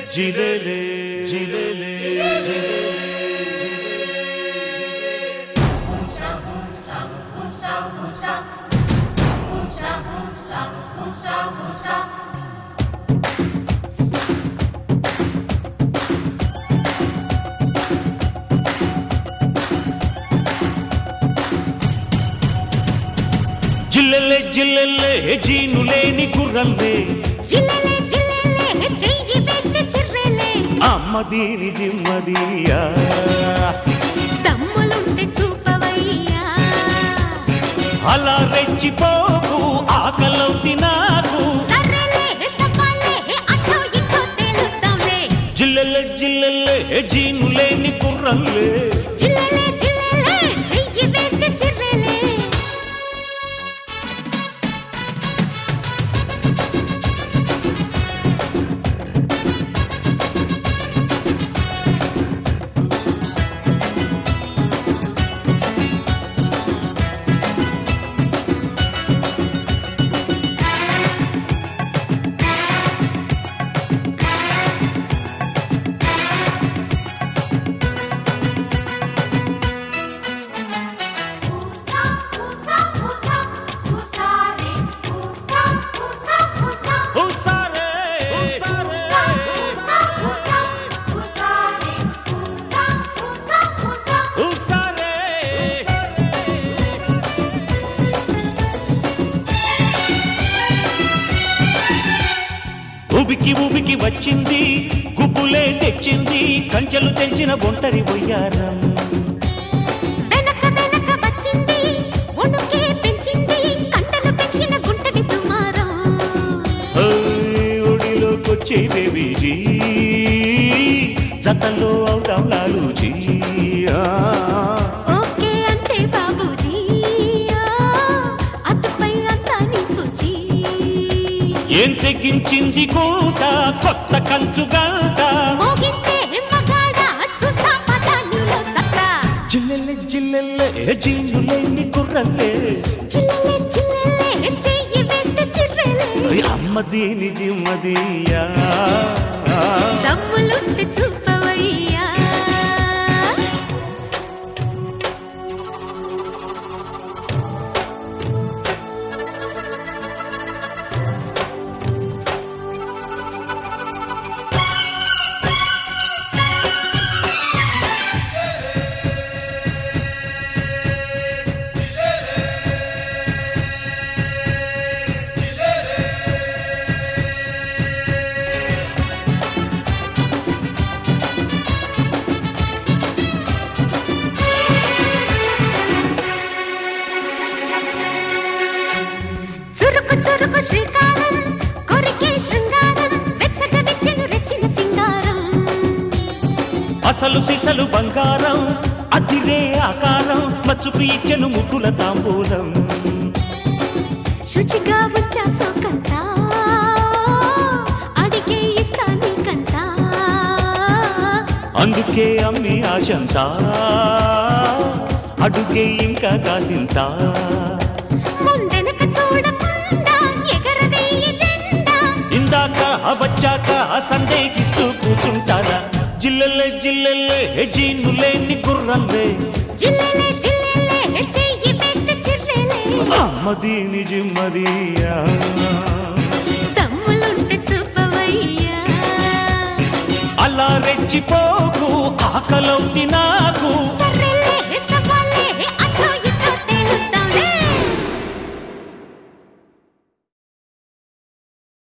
జిలేలే జిలేలే జిల్లెల్లే జిల్లెల్లే జీను లేని గుర్రల్లే జిల్లెలే జిల్లెలే చెయ్యి వేస్తే చిర్రెలే అమ్మ దీని జిమ్మదియా దమ్ములుంటే చూపవయ్యా అలా రెచ్చిపోకు ఆకలవుతి నాకు సర్రెలే సవాలే అటో ఇటో తేలుద్దాంలే జిల్లెల్లే జిల్లెల్లే జీను లేని గుర్రల్లే జిల్లెలే జిల్లెలే చెయ్యి వేస్తే చిర్రెలే Usa, usa, usa, usare, usa, usa, usa, హుసారే, usa, usa, usa, usare, usa, usa, usa. హుసారే. ఉబికి ఉబికి వచ్చింది గుబ్బులే తెచ్చింది కంచెలు తెంచిన ఒంటరి బొయ్యారం వెనక వెనక వచ్చింది ఉణుకే పెంచింది కంటలు పెంచిన గుంటడి దుమారం ఓయ్, ఒడిలోకొచ్చే బేబీజీ జతల్లో అవుతాం లాలూజీ ఆ. ఓకే అంటే బాబూజీ ఆ, అటుపై అంతా నీకు జీ. ఏం తెగించింది కూట కొత్త కంచు గంట మోగించే మగాడా చూస్తా పద నీలో సత్తా జిల్లెల్లె జిల్లెల్లె జీనులేని కుర్రల్లే చిల్లెలే చిల్లెలే చెయ్యి వేస్తే చిర్రెలే అమ్మ దీని జిమ్మదియా దమ్ములుంటే చూపవయ్యా చురుకు చురుకు శ్రీకారం కొరికే శృంగారం వెచ్చగ వెచ్చను రెచ్చిన సింగారం అసలు సిసలు బంగారం అతిరే ఆకారం మచ్చుకు ఇచ్చెను ముద్దుల తాంబూలం శుచిగా వచ్చా సోకంతా అడిగే ఇస్తా నీకంతా అందుకే అమ్మి ఆశంతా అడుగే ఇంకా కాసింతా ముందెనక చూడకుండా ఎగరవేయి జెండా ఇందాక వచ్చాక సందేహిస్తూ కూర్చుంటారా జిల్లెల్లే జిల్లెల్లే జీనులేని గుర్రల్లే జిల్లెలే జిల్లెలే చెయ్యి వేస్తే చిర్రెలే అమ్మ దీని జిమ్మదియా దమ్ములుంటే చూపవయ్యా అలా రెచ్చిపోకు ఆకలవుతి నాకు